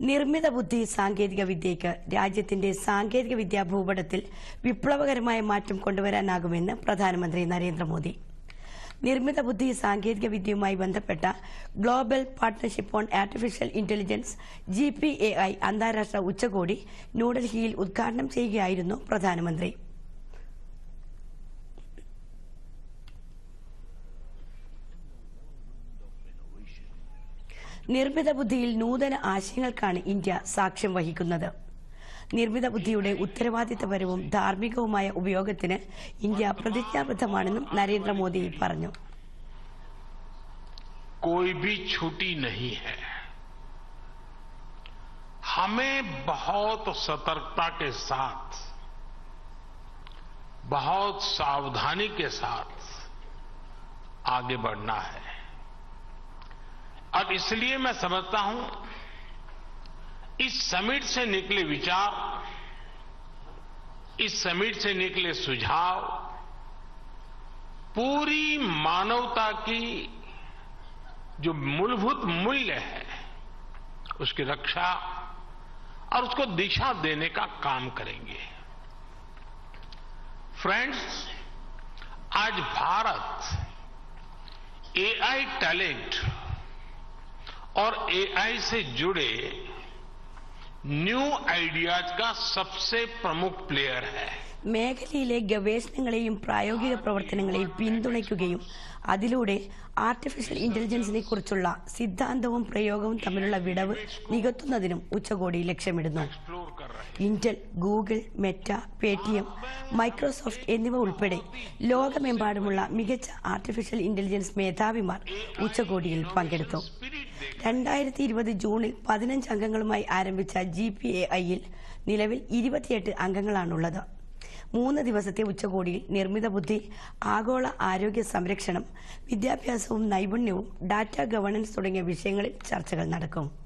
നിർമ്മിത ബുദ്ധി സാങ്കേതിക വിദ്യയ്ക്ക് രാജ്യത്തിന്റെ സാങ്കേതിക വിദ്യാ ഭൂപടത്തിൽ വിപ്ലവകരമായ മാറ്റം കൊണ്ടുവരാനാകുമെന്ന് പ്രധാനമന്ത്രി നരേന്ദ്രമോദി നിർമ്മിത ബുദ്ധി സാങ്കേതിക വിദ്യയുമായി ബന്ധപ്പെട്ട ഗ്ലോബൽ പാർട്ട്ണർഷിപ്പ് on artificial intelligence G P A I അന്താരാഷ്ട്ര ഉച്ചകോടി ന്യൂഡൽഹിയിൽ ഉദ്ഘാടനം ചെയ്യുകയായിരുന്നു പ്രധാനമന്ത്രി നിർമ്മിത ബുദ്ധിയിൽ നൂതന ആശയങ്ങൾക്കാണ് ഇന്ത്യ സാക്ഷ്യം വഹിക്കുന്നത് നിർമ്മിത ബുദ്ധിയുടെ ഉത്തരവാദിത്തപരവും ധാർമ്മികവുമായ ഉപയോഗത്തിന് ഇന്ത്യ പ്രതിജ്ഞാബദ്ധമാണെന്നും നരേന്ദ്രമോദി പറഞ്ഞു कोई भी छुट्टी नहीं है हमें बहुत सतर्कता के साथ बहुत सावधानी के साथ आगे बढ़ना है और इसलिए मैं समझता हूं इस समिट से निकले विचार इस समिट से निकले सुझाव पूरी मानवता की जो मूलभूत मूल्य है उसकी रक्षा और उसको दिशा देने का काम करेंगे फ्रेंड्स आज भारत एआई टैलेंट और एआई से जुड़े न्यू आइडियाज का सबसे प्रमुख प्लेयर है മേഖലയിലെ ഗവേഷണങ്ങളെയും പ്രായോഗിക പ്രവർത്തനങ്ങളെയും പിന്തുണയ്ക്കുകയും അതിലൂടെ ആർട്ടിഫിഷ്യൽ ഇന്റലിജൻസിനെ കുറിച്ചുള്ള സിദ്ധാന്തവും പ്രയോഗവും തമ്മിലുള്ള വിടവ് നികത്തുന്നതിനും ഉച്ചകോടി ലക്ഷ്യമിടുന്നു एक्सप्लोर कर रहे हैं Intel Google Meta Paytm Microsoft എന്നിവ ഉൾപ്പെടെ ലോകമെമ്പാടുമുള്ള മികച്ച ആർട്ടിഫിഷ്യൽ ഇന്റലിജൻസ് മേധാവിമാർ ഉച്ചകോടിയിൽ പങ്കെടുത്തു രണ്ടായിരത്തി ഇരുപത് ജൂണിൽ പതിനഞ്ച് അംഗങ്ങളുമായി ആരംഭിച്ച ജി പി എ ഐയിൽ നിലവിൽ ഇരുപത്തിയെട്ട് അംഗങ്ങളാണുള്ളത് മൂന്ന് ദിവസത്തെ ഉച്ചകോടിയിൽ നിർമ്മിത ബുദ്ധി ആഗോള ആരോഗ്യ സംരക്ഷണം വിദ്യാഭ്യാസവും നൈപുണ്യവും ഡാറ്റ ഗവേണൻസ് തുടങ്ങിയ വിഷയങ്ങളിൽ ചർച്ചകൾ നടക്കും